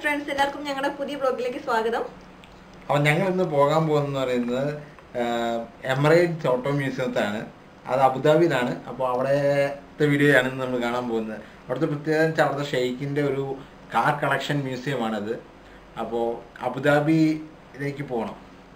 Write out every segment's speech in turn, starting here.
Friends എല്ലാവർക്കും ഞങ്ങളുടെ പുതിയ ബ്ലോഗിലേക്ക് സ്വാഗതം അപ്പം ഞങ്ങൾ ഇന്ന് പോകാൻ പോകുന്നത് പറയുന്നത് എമറേറ്റ്സ് ഓട്ടോ മ്യൂസിയത്താണ് അത് അബുദാബിയിലാണ് അപ്പോൾ അവിടത്തെ വീഡിയോ ആണ് ഇന്ന് നമ്മൾ കാണാൻ പോകുന്നത് അവിടുത്തെ പ്രത്യേകത വെച്ചാൽ അവിടുത്തെ ഷെയ്ഖിൻ്റെ ഒരു കാർ കളക്ഷൻ മ്യൂസിയമാണത് അപ്പോൾ അബുദാബിയിലേക്ക് പോകണം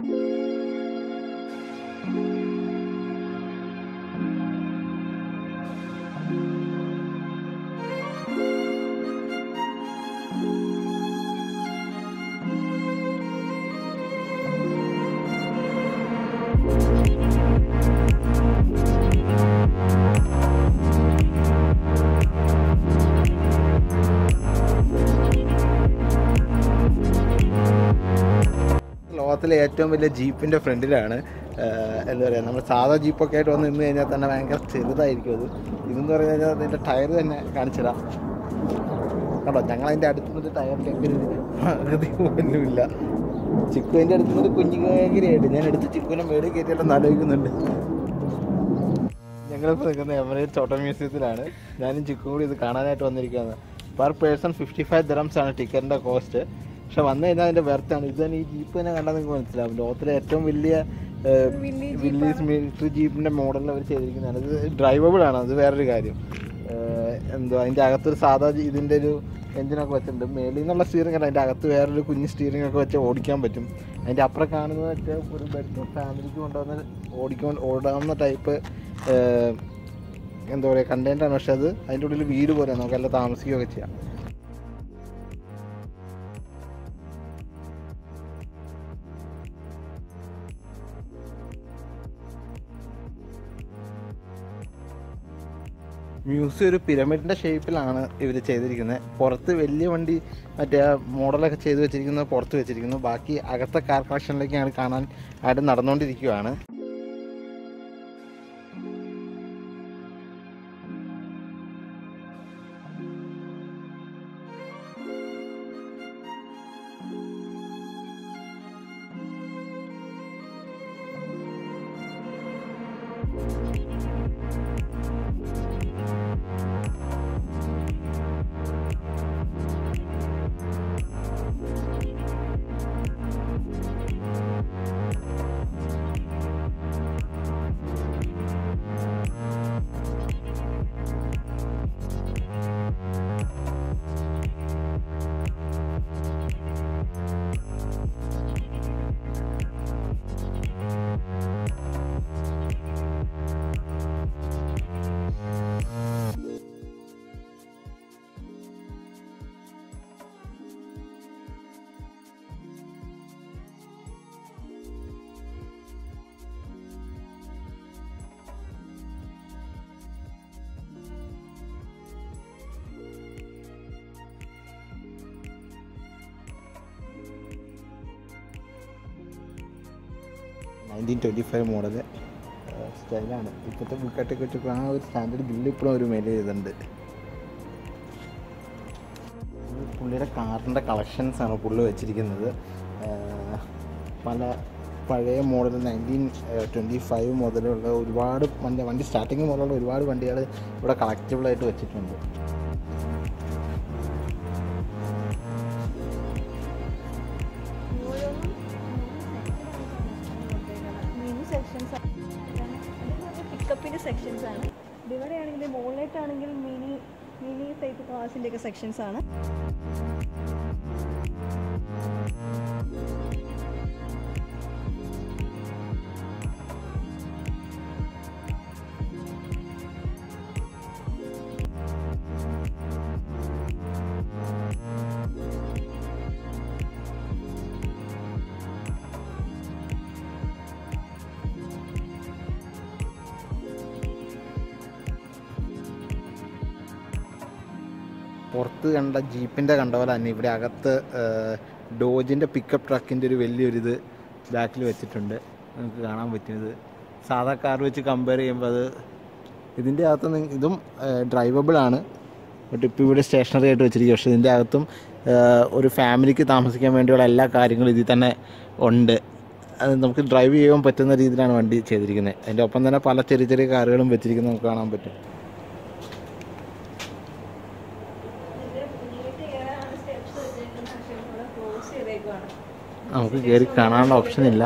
ലോകത്തിലെ ഏറ്റവും വലിയ ജീപ്പിൻ്റെ ഫ്രണ്ടിലാണ് എന്താ പറയുക നമ്മൾ സാധാ ജീപ്പൊക്കെ ആയിട്ട് വന്ന് നിന്ന് കഴിഞ്ഞാൽ തന്നെ ഭയങ്കര ചെറുതായിരിക്കും അത് ഇതെന്ന് പറഞ്ഞു കഴിഞ്ഞാൽ അതിൻ്റെ ടയർ തന്നെ കാണിച്ചിടാം കണ്ടോ ഞങ്ങൾ അതിൻ്റെ അടുത്ത് നിന്നിട്ട് ടയറിലേക്ക് ഒരു പകുതി പോലുമില്ല ചിക്കു അതിൻ്റെ അടുത്ത് നിന്നിട്ട് കുഞ്ഞുകാരിയായിട്ട് ഞാൻ എടുത്ത് ചിക്കുവിനെ മേടിൽ കയറ്റിയിട്ടെന്ന് ആലോചിക്കുന്നുണ്ട് ഞങ്ങളിപ്പോൾ നിൽക്കുന്ന എമറേറ്റ്സ് ഓട്ടോ മ്യൂസിയത്തിലാണ് ഞാനും ചിക്കും കൂടി ഇത് കാണാനായിട്ട് വന്നിരിക്കുകയാണ് per person fifty five dirhams ആണ് ടിക്കറ്റിൻ്റെ കോസ്റ്റ് പക്ഷെ വന്നു കഴിഞ്ഞാൽ അതിൻ്റെ വെർത്താണ് ഇത് തന്നെ ഈ ജീപ്പ് തന്നെ കണ്ടാൽ നിങ്ങൾക്ക് മനസ്സിലാവും ലോകത്തിലെ ഏറ്റവും വലിയ വില്ലീസ് മിലിറ്ററി ജീപ്പിൻ്റെ മോഡലിൽ അവർ ചെയ്തിരിക്കുന്നതാണ് ഇത് ഡ്രൈവബിൾ ആണ് അത് വേറൊരു കാര്യം ഏഹ് എന്തോ അതിൻ്റെ അകത്തൊരു സാധാ ജി- ഇതിൻ്റെ ഒരു എഞ്ചിനൊക്കെ വെച്ചിട്ടുണ്ട് മേളിൽ നിന്നുള്ള സ്റ്റിയറിംഗ് അല്ല അതിൻ്റെ അകത്ത് വേറൊരു കുഞ്ഞ് സ്റ്റിയറിംഗ് ഒക്കെ വെച്ച് ഓടിക്കാൻ പറ്റും അതിൻ്റെ അപ്പുറം കാണുന്നത് വെച്ചാൽ ഒരു ബെഡ്റൂം ഫാമിലിക്ക് കൊണ്ടുവന്ന് ഓടിക്കാൻ ഓടാവുന്ന ടൈപ്പ് എന്താ പറയുക കണ്ടൻറ്റാണ് പക്ഷെ അത് അതിൻ്റെ ഉള്ളിൽ വീട് പോലെ നമുക്ക് എല്ലാം താമസിക്കുകയൊക്കെ ചെയ്യാം മ്യൂസിയം ഒരു പിരമിഡിൻ്റെ ഷേപ്പിലാണ് ഇവർ ചെയ്തിരിക്കുന്നത് പുറത്ത് വലിയ വണ്ടി മറ്റേ ആ മോഡലൊക്കെ ചെയ്ത് വെച്ചിരിക്കുന്നത് പുറത്ത് വെച്ചിരിക്കുന്നു ബാക്കി അകത്തെ കാർ കളക്ഷനിലേക്ക് ഞങ്ങൾ കാണാൻ ആയിട്ട് നടന്നുകൊണ്ടിരിക്കുകയാണ് നയൻറ്റീൻ ട്വൻറ്റി ഫൈവ് മോഡൽ സ്റ്റൈലാണ് ഇപ്പോഴത്തെ ബുക്കാട്ടൊക്കെ വെച്ചപ്പോൾ ആ ഒരു സ്റ്റാൻഡേർഡ് ബില്ല് ഇപ്പോഴും ഒരു മെയിൽ ചെയ്തിട്ടുണ്ട് ഇത് പുള്ളിയുടെ കാറിൻ്റെ കളക്ഷൻസ് ആണ് പുള്ളി വെച്ചിരിക്കുന്നത് ആഹ് പല പഴയ മോഡൽ നയൻറ്റീൻ ട്വൻറ്റി ഫൈവ് മുതലുള്ള ഒരുപാട് വണ്ടി വണ്ടി സ്റ്റാർട്ടിങ് മുതലുള്ള ഒരുപാട് വണ്ടികൾ ഇവിടെ കളക്റ്റബിളായിട്ട് വെച്ചിട്ടുണ്ട് മിനി സെക്ഷൻസ് പിക്കപ്പിന്റെ സെക്ഷൻസ് ആണ് ഇവിടെ ആണെങ്കിൽ മുകളിലായിട്ടാണെങ്കിൽ മിനി മിനി ടൈപ്പ് കാസിന്റെ ഒക്കെ സെക്ഷൻസ് ആണ് പുറത്ത് കണ്ട ജീപ്പിൻ്റെ കണ്ട പോലെ തന്നെ ഇവിടെ അകത്ത് ഡോജിൻ്റെ പിക്കപ്പ് ട്രക്കിൻ്റെ ഒരു വലിയൊരു ഇത് ബാക്കിൽ വെച്ചിട്ടുണ്ട് നമുക്ക് കാണാൻ പറ്റുന്നത് സാധാ കാർ വെച്ച് കമ്പയർ ചെയ്യുമ്പോൾ അത് ഇതിൻ്റെ അകത്ത് നി- ഇതും ഡ്രൈവബിൾ ആണ് ബട്ട് ഇപ്പോൾ ഇവിടെ സ്റ്റേഷനറി ആയിട്ട് വെച്ചിരിക്കും പക്ഷേ ഇതിൻ്റെ അകത്തും ആ, ഒരു ഫാമിലിക്ക് താമസിക്കാൻ വേണ്ടിയുള്ള എല്ലാ കാര്യങ്ങളും ഇതിൽ തന്നെ ഉണ്ട് അത് നമുക്ക് ഡ്രൈവ് ചെയ്യാൻ പറ്റുന്ന രീതിയിലാണ് വണ്ടി ചെയ്തിരിക്കുന്നത് അതിൻ്റെ ഒപ്പം തന്നെ പല ചെറിയ ചെറിയ കാറുകളും വെച്ചിരിക്കുന്നത് നമുക്ക് കാണാൻ പറ്റും ഇതിന്റെ മുന്നിലേക്ക് കയറാനാണ് steps വെച്ചേക്കുന്നത്. പക്ഷേ നമുക്ക് കയറി കാണാനുള്ള ഓപ്ഷൻ ഇല്ല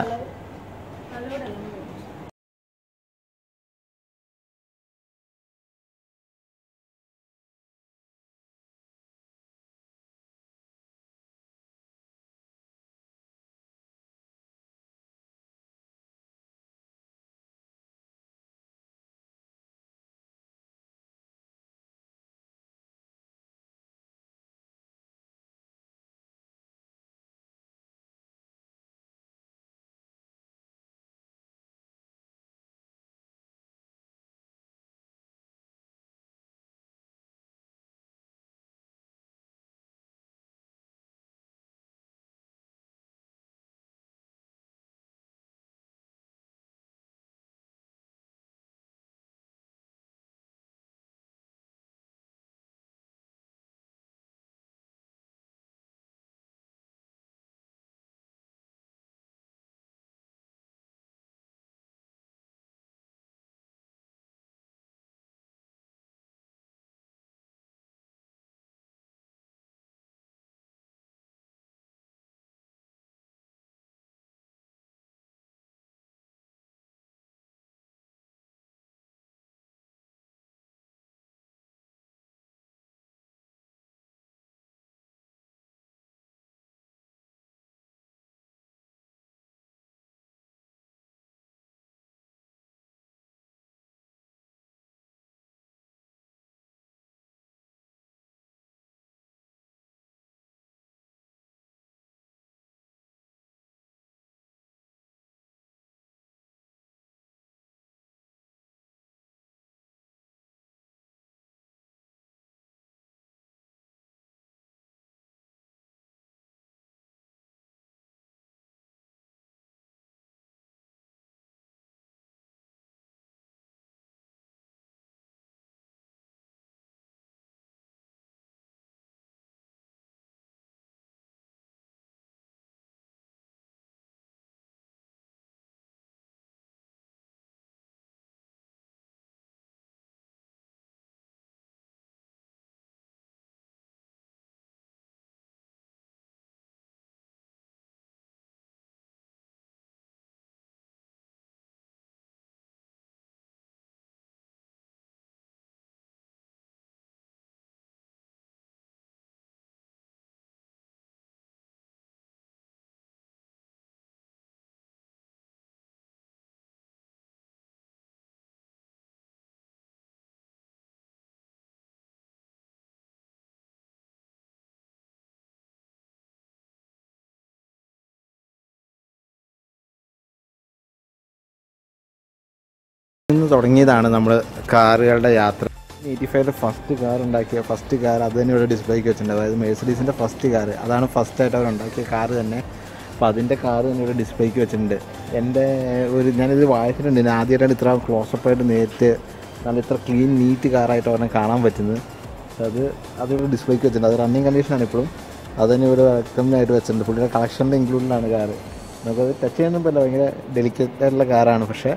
ഇന്ന് തുടങ്ങിയതാണ് നമ്മൾ കാറുകളുടെ യാത്ര എയ്റ്റി ഫൈവിലെ ഫസ്റ്റ് കാർ ഉണ്ടാക്കിയ ഫസ്റ്റ് കാർ അത് തന്നെ ഇവിടെ ഡിസ്പ്ലേക്ക് വെച്ചിട്ടുണ്ട് അതായത് മേഴ്സഡീസിൻ്റെ ഫസ്റ്റ് കാർ അതാണ് ഫസ്റ്റ് ആയിട്ട് അവർ ഉണ്ടാക്കിയ കാർ തന്നെ അപ്പോൾ അതിൻ്റെ കാർ തന്നെ ഇവിടെ ഡിസ്പ്ലേക്ക് വെച്ചിട്ടുണ്ട് എൻ്റെ ഒരു ഞാനിത് വായിച്ചിട്ടുണ്ട് ഞാൻ ആദ്യമായിട്ടാണ് ഇത്ര ക്ലോസപ്പ് ആയിട്ട് നേരിട്ട് നല്ല ഇത്ര ക്ലീൻ നീറ്റ് കാറായിട്ട് അവരെ കാണാൻ പറ്റുന്നത് അത് അതിവിടെ ഡിസ്പ്ലേക്ക് വെച്ചിട്ടുണ്ട് അത് റണ്ണിങ് കണ്ടീഷനാണ് ഇപ്പോഴും അത് തന്നെ ഇവിടെ വെൽക്കമിനായിട്ട് വെച്ചിട്ടുണ്ട് പുള്ളിയുടെ കളക്ഷൻ്റെ ഇൻക്ലൂഡിലാണ് കാറ് നമുക്കത് ടച്ച് ചെയ്യാനൊന്നും പറ്റില്ല ഭയങ്കര ഡെലിക്കേറ്റ് ആയിട്ടുള്ള കാറാണ് പക്ഷേ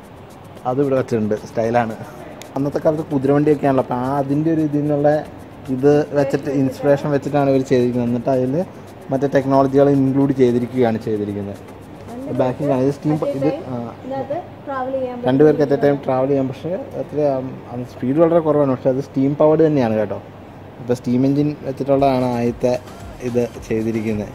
അത് ഇവിടെ വെച്ചിട്ടുണ്ട് സ്റ്റൈലാണ് അന്നത്തെ കാലത്ത് കുതിരവണ്ടിയൊക്കെയാണല്ലോ അപ്പോൾ ആ അതിൻ്റെ ഒരു ഇതിൽ നിന്നുള്ള ഇത് വെച്ചിട്ട് ഇൻസ്പിറേഷൻ വെച്ചിട്ടാണ് ഇവർ ചെയ്തിരിക്കുന്നത് എന്നിട്ട് അതിൽ മറ്റേ ടെക്നോളജികൾ ഇൻക്ലൂഡ് ചെയ്തിരിക്കുകയാണ് ചെയ്തിരിക്കുന്നത് ബാക്കിൽ ഇത് സ്റ്റീം ഇത് ആ, ഇതിനകത്ത് ട്രാവൽ ചെയ്യാൻ രണ്ടുപേർക്ക് അറ്റ് എ ടൈം ട്രാവൽ ചെയ്യാം പക്ഷേ എത്ര സ്പീഡ് വളരെ കുറവാണ് പക്ഷേ അത് സ്റ്റീം പവർഡ് തന്നെയാണ് കേട്ടോ ഇപ്പോൾ സ്റ്റീം എൻജിൻ വെച്ചിട്ടുള്ളതാണ് ആദ്യത്തെ ഇത് ചെയ്തിരിക്കുന്നത്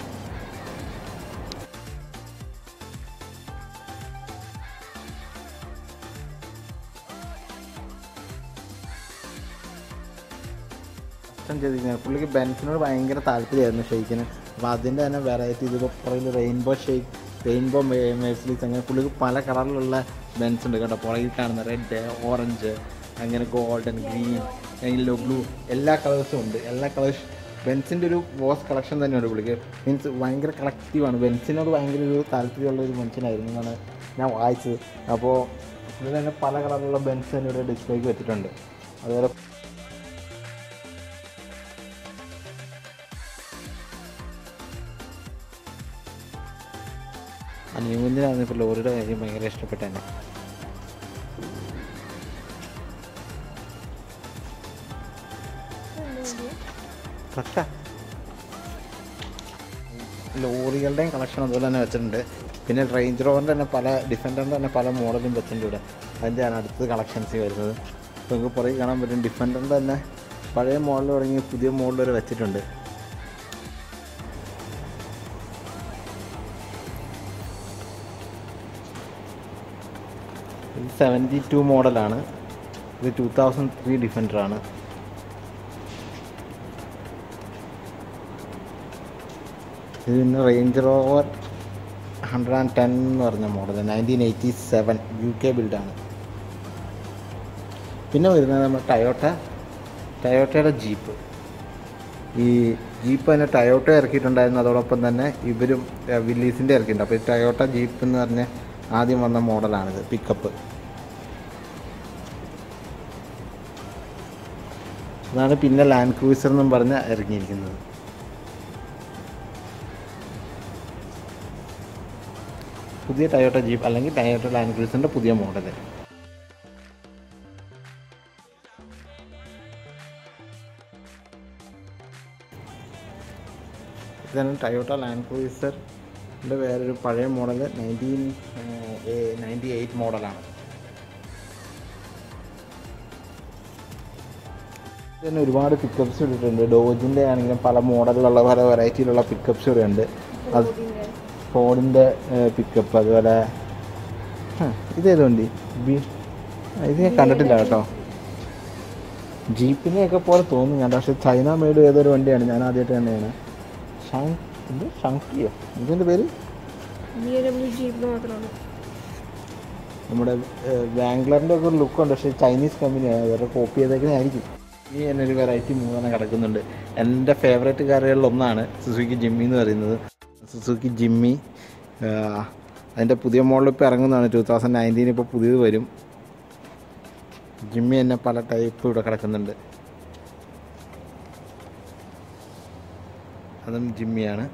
ഇഷ്ടം ചെയ്തിരിക്കുന്നത് പുള്ളിക്ക് ബെൻസിനോട് ഭയങ്കര താല്പര്യമായിരുന്നു ഷെയ്ക്കിന് അപ്പോൾ അതിൻ്റെ തന്നെ വെറൈറ്റി ഇതിപ്പോൾ പുറകിൽ റെയിൻബോ ഷെയ്ക്ക് റെയിൻബോ മേഴ്സിലീസ് അങ്ങനെ പുള്ളിക്ക് പല കളറിലുള്ള ബെൻസ് ഉണ്ട് കേട്ടോ പുറകിൽ കാണുന്ന റെഡ് ഓറഞ്ച് അങ്ങനെ ഗോൾഡൻ ഗ്രീൻ യെല്ലോ ബ്ലൂ എല്ലാ കളേഴ്സും ഉണ്ട് എല്ലാ കളേഴ്സ് ബെൻസിൻ്റെ ഒരു വോസ് കളക്ഷൻ തന്നെയുണ്ട് പുള്ളിക്ക് മീൻസ് ഭയങ്കര കളക്റ്റീവാണ് ബെൻസിനോട് ഭയങ്കര ഒരു താല്പര്യമുള്ള ഒരു മനുഷ്യനായിരുന്നു എന്നാണ് ഞാൻ വായിച്ചത് അപ്പോൾ പുള്ളി തന്നെ പല കളറിലുള്ള ബെൻസ് തന്നെ ഇവിടെ ഡിസ്പ്ലേക്ക് വെച്ചിട്ടുണ്ട് അതുപോലെ അനിയകുഞ്ഞിനാണ് ഇപ്പോൾ ലോറിയുടെ കാര്യം ഭയങ്കര ഇഷ്ടപ്പെട്ട തന്നെ ട്രക്കാ ലോറികളുടെയും കളക്ഷൻ അതുപോലെ തന്നെ വെച്ചിട്ടുണ്ട് പിന്നെ റേഞ്ച് റോവറിൻ്റെ തന്നെ പല ഡിഫൻഡറിൻ്റെ തന്നെ പല മോഡലും വെച്ചിട്ടുണ്ട് ഇവിടെ അതിൻ്റെയാണ് അടുത്ത കളക്ഷൻസ് വരുന്നത് അപ്പോൾ നമുക്ക് പുറകെ കാണാൻ പറ്റും ഡിഫൻഡറിൻ്റെ തന്നെ പഴയ മോഡൽ തുടങ്ങി പുതിയ മോഡൽ വരെ വെച്ചിട്ടുണ്ട് ഇത് സെവൻറ്റി ടു മോഡലാണ് ഇത് ടൂ തൗസൻഡ് ത്രീ ഡിഫൻഡറാണ് ഇത് പിന്നെ range rover hundred and ten എന്ന് പറഞ്ഞ model nineteen eighty seven U K ബിൽഡാണ് പിന്നെ വരുന്നത് നമ്മുടെ ടയോട്ട ടയോട്ടയുടെ ജീപ്പ് ഈ ജീപ്പ് തന്നെ ടയോട്ട ഇറക്കിയിട്ടുണ്ടായിരുന്നു അതോടൊപ്പം തന്നെ ഇവരും ഏഹ്, വില്ലീസിൻ്റെ ഇറക്കിയിട്ടുണ്ട് അപ്പോൾ ഈ ടയോട്ട ജീപ്പ് എന്ന് പറഞ്ഞ ആദ്യം വന്ന മോഡലാണിത് പിക്കപ്പ് അതാണ് പിന്നെ ലാൻഡ് ക്രൂസർ എന്നും പറഞ്ഞ് ഇറങ്ങിയിരിക്കുന്നത് പുതിയ ടയോട്ട ജീപ്പ് അല്ലെങ്കിൽ ടയോട്ട ലാൻഡ് ക്രൂസറിൻ്റെ പുതിയ മോഡൽ ഇതാണ് ടയോട്ട ലാൻഡ് ക്രൂസറിൻ്റെ വേറൊരു പഴയ മോഡൽ നയൻറ്റീൻ നയൻറ്റി എയ്റ്റ് മോഡലാണ് തന്നെ ഒരുപാട് പിക്കപ്സ് ഇട്ടിട്ടുണ്ട് ഡോജിൻ്റെ ആണെങ്കിലും പല മോഡലിലുള്ള പല വെറൈറ്റിയിലുള്ള പിക്കപ്സ് ഇവിടെ ഉണ്ട് അത് ഫോർഡിൻ്റെ പിക്കപ്പ് അതുപോലെ ആ, ഇതേത് വണ്ടി ബി ആ, ഇത് ഞാൻ കണ്ടിട്ടില്ല കേട്ടോ ജീപ്പിനെയൊക്കെ പോലെ തോന്നുന്നു ഞാൻ പക്ഷേ ചൈന മെയ്ഡ് ഏതൊരു വണ്ടിയാണ് ഞാൻ ആദ്യമായിട്ട് തന്നെയാണ് ഷാങ് ഇത് ഷങ്കിയോ ഇതിൻ്റെ പേര് ബി എ ഡബ്ല്യു ജീപ്പ് മാത്രമാണ് നമ്മുടെ ബാംഗ്ലറിൻ്റെ ഒക്കെ ഒരു ലുക്ക് ഉണ്ട് പക്ഷേ ചൈനീസ് കമ്പനിയാണ് വേറെ കോപ്പി ചെയ്തേക്കുന്നതായിരിക്കും ഈ തന്നെ ഒരു വെറൈറ്റി മൂന്നെണ്ണം കിടക്കുന്നുണ്ട് എൻ്റെ ഫേവറേറ്റ് കാറുകളിൽ ഒന്നാണ് സുസുക്കി ജിമ്മി എന്ന് പറയുന്നത് സുസുക്കി ജിമ്മി അതിൻ്റെ പുതിയ മോഡൽ ഇപ്പോൾ ഇറങ്ങുന്നതാണ് ടൂ തൗസൻഡ് നയൻറ്റീൻ ഇപ്പോൾ പുതിയത് വരും ജിമ്മി തന്നെ പല ടൈപ്പ് ഇവിടെ കിടക്കുന്നുണ്ട് അതും ജിമ്മിയാണ്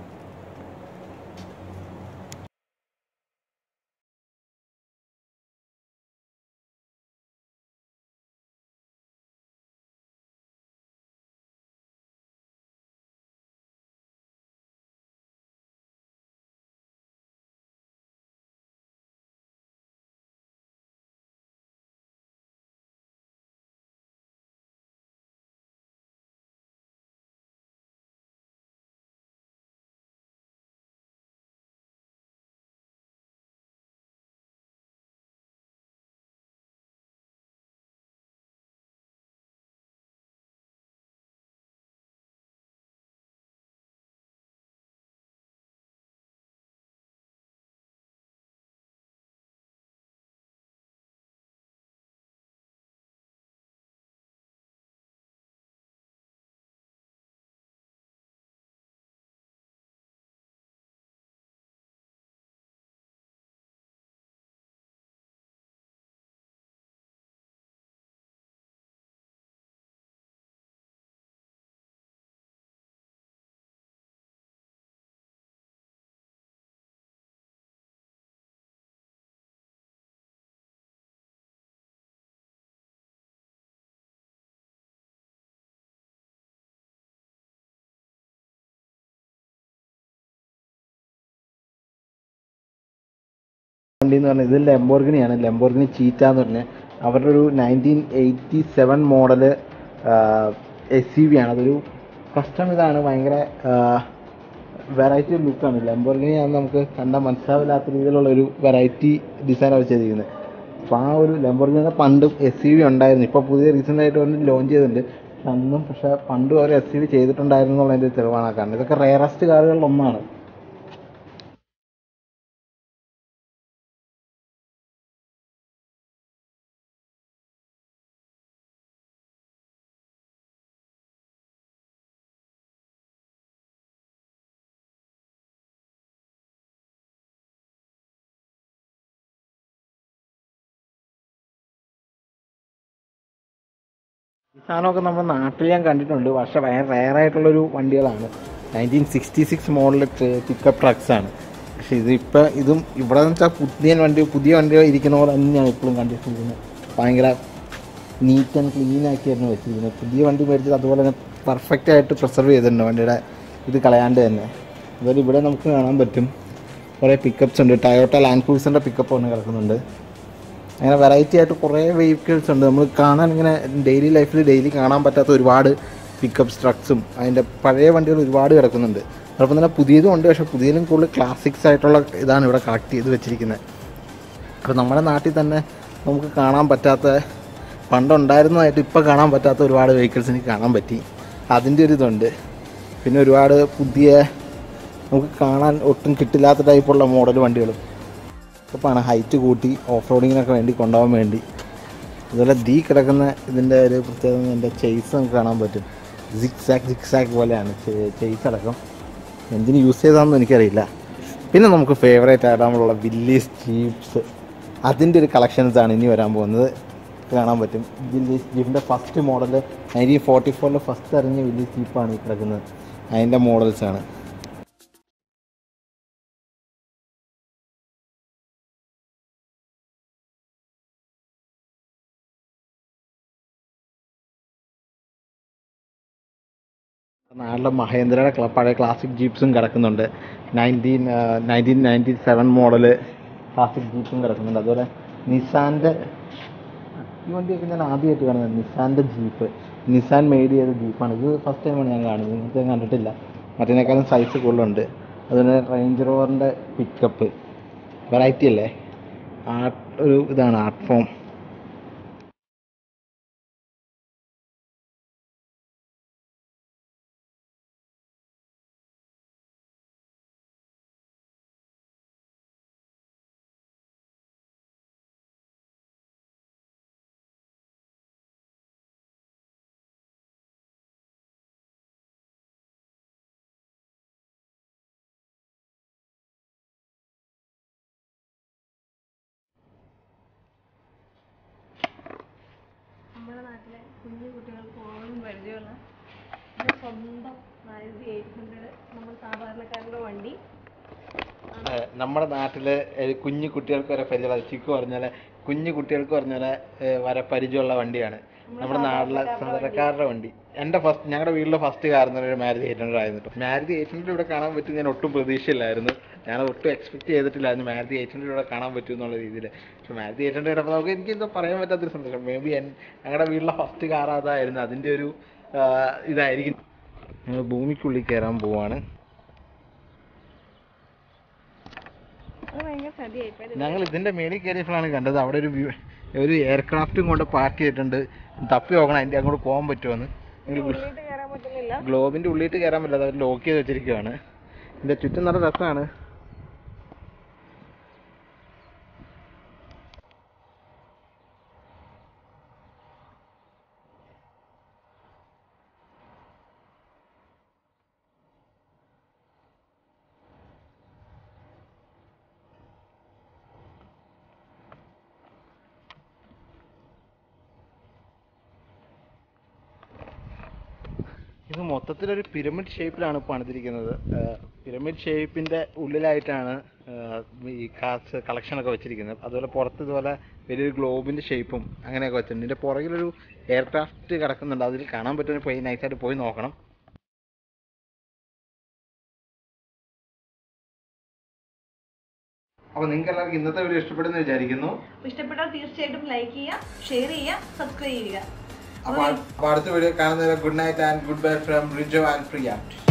വണ്ടി എന്ന് പറഞ്ഞാൽ ഇത് ലെംബോർഗിനിയാണ് ലെംബോർഗിനി ചീറ്റ എന്ന് പറഞ്ഞ് അവരുടെ ഒരു nineteen eighty seven model S U V ആണ് അതൊരു കസ്റ്റം ഇതാണ് ഭയങ്കര വെറൈറ്റി ലുക്കാണ് ലെംബോർഗിനി ആണ് നമുക്ക് കണ്ടാൽ മനസ്സിലാവില്ലാത്ത രീതിയിലുള്ള ഒരു വെറൈറ്റി ഡിസൈൻ അവർ ചെയ്തിരിക്കുന്നത് അപ്പോൾ ആ ഒരു ലെംബോർഗിനി പണ്ടും എസ് യു വി ഉണ്ടായിരുന്നു ഇപ്പോൾ പുതിയ റീസെൻ്റ് ആയിട്ട് ഒന്ന് ലോഞ്ച് ചെയ്തിട്ടുണ്ട് അന്നും പക്ഷേ പണ്ടും അവർ എസ് യു വി ചെയ്തിട്ടുണ്ടായിരുന്നു എന്നുള്ളതിൻ്റെ തെളിവാണ് ആ കാണുന്നത് ഇതൊക്കെ റയറസ്റ്റ് കാറുകളിൽ ഒന്നാണ് ഈ സാധനമൊക്കെ നമ്മുടെ നാട്ടിൽ ഞാൻ കണ്ടിട്ടുണ്ട് പക്ഷേ ഭയങ്കര റയർ ആയിട്ടുള്ളൊരു വണ്ടികളാണ് nineteen sixty six model pickup trucks ആണ് പക്ഷേ ഇതിപ്പോൾ ഇതും ഇവിടെ എന്ന് വെച്ചാൽ പുതിയ വണ്ടി പുതിയ വണ്ടികൾ ഇരിക്കുന്ന പോലെ തന്നെയാണ് ഇപ്പോഴും കണ്ടിരിക്കുന്നത് ഭയങ്കര നീറ്റ് ആൻഡ് ക്ലീൻ ആക്കിയായിരുന്നു വെച്ചിരിക്കുന്നത് പുതിയ വണ്ടി മേടിച്ചത് അതുപോലെ തന്നെ പെർഫെക്റ്റ് ആയിട്ട് പ്രിസർവ് ചെയ്തിട്ടുണ്ട് വണ്ടിയുടെ ഇത് കളയാണ്ട് തന്നെ അതുപോലെ ഇവിടെ നമുക്ക് കാണാൻ പറ്റും കുറേ പിക്കപ്സ് ഉണ്ട് ടയോട്ട ലാൻഡ് ക്രൂസറിൻ്റെ പിക്കപ്പ് ഒന്ന് കിടക്കുന്നുണ്ട് അങ്ങനെ വെറൈറ്റി ആയിട്ട് കുറേ വെഹിക്കിൾസ് ഉണ്ട് നമ്മൾ കാണാൻ ഇങ്ങനെ ഡെയിലി ലൈഫിൽ ഡെയിലി കാണാൻ പറ്റാത്ത ഒരുപാട് പിക്കപ്പ് ട്രക്സും അതിൻ്റെ പഴയ വണ്ടികൾ ഒരുപാട് കിടക്കുന്നുണ്ട് അതോടൊപ്പം തന്നെ പുതിയതും ഉണ്ട് പക്ഷേ പുതിയതിലും കൂടുതൽ ക്ലാസിക്സ് ആയിട്ടുള്ള ഇതാണ് ഇവിടെ കളക്ട് ചെയ്ത് വെച്ചിരിക്കുന്നത് അപ്പോൾ നമ്മുടെ നാട്ടിൽ തന്നെ നമുക്ക് കാണാൻ പറ്റാത്ത പണ്ടുണ്ടായിരുന്നതായിട്ട് ഇപ്പോൾ കാണാൻ പറ്റാത്ത ഒരുപാട് വെഹിക്കിൾസ് എനിക്ക് കാണാൻ പറ്റി അതിൻ്റെ ഒരു ഇതുണ്ട് പിന്നെ ഒരുപാട് പുതിയ നമുക്ക് കാണാൻ ഒട്ടും കിട്ടില്ലാത്ത ടൈപ്പുള്ള മോഡൽ വണ്ടികളും ഇപ്പോഴാണ് ഹൈറ്റ് കൂട്ടി ഓഫ് റോഡിങ്ങിനൊക്കെ വേണ്ടി കൊണ്ടുപോകാൻ വേണ്ടി അതുപോലെ ദീ കിടക്കുന്ന ഇതിൻ്റെ ഒരു പ്രത്യേകത ഇതിൻ്റെ ചെയ്സ് നമുക്ക് കാണാൻ പറ്റും സിക്സ് സാക്ക് സിക്സ് സാക്ക് പോലെയാണ് ചെയ്സ് അടക്കം എന്തിന് യൂസ് ചെയ്താണെന്ന് എനിക്കറിയില്ല പിന്നെ നമുക്ക് ഫേവറേറ്റ് ആയിട്ടുള്ള വില്ലീസ് ജീപ്സ് അതിൻ്റെ ഒരു കളക്ഷൻസ് ആണ് ഇനി വരാൻ പോകുന്നത് കാണാൻ പറ്റും വില്ലീസ് ജീപ്പിൻ്റെ ഫസ്റ്റ് മോഡൽ നയൻറ്റീൻ ഫോർട്ടി ഫോറിൽ ഫസ്റ്റ് ഇറങ്ങിയ വില്ലീസ് ജീപ്പാണ് ഈ കിടക്കുന്നത് അതിൻ്റെ മോഡൽസാണ് നാട്ടിലെ മഹേന്ദ്രയുടെ ക്ല- പഴയ ക്ലാസിക് ജീപ്സും കിടക്കുന്നുണ്ട് nineteen nineteen ninety seven model classic ജീപ്പും കിടക്കുന്നുണ്ട് അതുപോലെ നിസാൻ്റെ ഈ വണ്ടിയൊക്കെ ഞാൻ ആദ്യമായിട്ട് കാണുന്നത് നിസാൻ്റെ ജീപ്പ് നിസാൻ മെയ്ഡ് ചെയ്ത ജീപ്പാണ് ഇത് ഫസ്റ്റ് ടൈമാണ് ഞാൻ കാണുന്നത് ഇങ്ങനത്തെ ഞാൻ കണ്ടിട്ടില്ല മറ്റേനേക്കാളും സൈസ് കൂടുതലുണ്ട് അതുപോലെ റേഞ്ച് റോവറിൻ്റെ പിക്കപ്പ് വെറൈറ്റി അല്ലേ ആർട്ട് ഒരു ഇതാണ് ആർട്ട് ഫോം നമ്മുടെ നാട്ടിലെ കുഞ്ഞു കുട്ടികൾക്ക് പോലും പരിചയമുള്ള എൻ്റെ സ്വന്തം മാരുതി എയ്റ്റ് ഹൺഡ്രഡ് നമ്മൾ സാധാരണക്കാരുടെ വണ്ടി ഏഹ് നമ്മുടെ നാട്ടില് ഏഹ് കുഞ്ഞു കുട്ടികൾക്ക് വരെ പരിചയമുള്ള ചിക്കു പറഞ്ഞാല് കുഞ്ഞു കുട്ടികൾക്ക് പറഞ്ഞാല് ഏഹ് വരെ പരിചയമുള്ള വണ്ടിയാണ് നമ്മുടെ നാട്ടിലെ സാധാരണക്കാരുടെ വണ്ടി എൻ്റെ ഫസ്റ്റ് ഞങ്ങളുടെ വീട്ടിലെ ഫസ്റ്റ് കാർ എന്ന് പറയുന്നത് മാരുതി എയ്റ്റ് ഹൺഡ്രഡ് ആയിരുന്നു കേട്ടോ മാരുതി എയ്റ്റ് ഹൺഡ്രഡ് ഇവിടെ കാണാൻ പറ്റും ഞാൻ ഒട്ടും പ്രതീക്ഷയില്ലായിരുന്നു ഞാൻ ഒട്ടും എക്സ്പെക്ട് ചെയ്തിട്ടില്ലായിരുന്നു മാരുതി എയ്റ്റ് ഹൺഡ്രഡ് ഇവിടെ കാണാൻ പറ്റും എന്നുള്ള രീതിയിൽ പക്ഷെ മാരുതി എയ്റ്റ് ഹൺഡ്രഡ് അപ്പോൾ നമുക്ക് എനിക്ക് എന്തോ പറയാൻ പറ്റാത്തൊരു സന്തോഷം മേ ബി ഞങ്ങളുടെ വീട്ടിലെ ഫസ്റ്റ് കാർ അതായിരുന്നു അതിൻ്റെ ഒരു ആഹ് ഇതായിരിക്കും ഞങ്ങൾ ഭൂമിക്കുള്ളിൽ കയറാൻ പോവാണ് അത് ഭയങ്കര ചതിയായിപ്പോയി ഞങ്ങൾ ഇതിന്റെ മേളിൽ കയറിയപ്പോഴാണ് കണ്ടത് അവിടെ ഒരു വ്യൂ- ഒരു എയർക്രാഫ്റ്റും കൊണ്ട് പാർക്ക് ചെയ്തിട്ടുണ്ട് തപ്പി നോക്കണം അതിന്റെ അങ്ങോട്ട് പോകാൻ പറ്റുമെന്ന് ഉള്ളിലോട്ട് കയറാൻ പറ്റുന്നില്ല ഗ്ലോബിന്റെ ഉള്ളിട്ട് കയറാൻ പറ്റില്ല അവർ ലോക്ക് ചെയ്ത് വെച്ചിരിക്കുകയാണ് ഇതിന്റെ ചുറ്റും നല്ല രസമാണ് ഇത് മൊത്തത്തിലൊരു പിരമിഡ് ഷേപ്പിലാണ് പണിതിരിക്കുന്നത് പിരമിഡ് ഷേപ്പിന്റെ ഉള്ളിലായിട്ടാണ് ആഹ് ഈ കാസ് കളക്ഷനൊക്കെ വെച്ചിരിക്കുന്നത് അതുപോലെ പുറത്ത് ഇതുപോലെ വലിയൊരു ഗ്ലോബിന്റെ ഷേപ്പും അങ്ങനെയൊക്കെ വെച്ചിട്ടുണ്ട് ഇതിന്റെ പുറകിലൊരു എയർക്രാഫ്റ്റ് കിടക്കുന്നുണ്ട് അതിൽ കാണാൻ പറ്റുന്ന പോയി നൈസായിട്ട് പോയി നോക്കണം അപ്പോൾ നിങ്ങൾക്ക് എല്ലാവർക്കും ഇന്നത്തെ വീഡിയോ ഇഷ്ടപ്പെടുന്നു വിചാരിക്കുന്നു ഇഷ്ടപ്പെട്ടാൽ തീർച്ചയായിട്ടും ലൈക്ക് ചെയ്യുക ഷെയർ ചെയ്യുക സബ്സ്ക്രൈബ് ചെയ്യുക അപ്പോൾ അടുത്ത വീഡിയോ കാണുന്നവരെ good night and goodbye from Rijo and Priya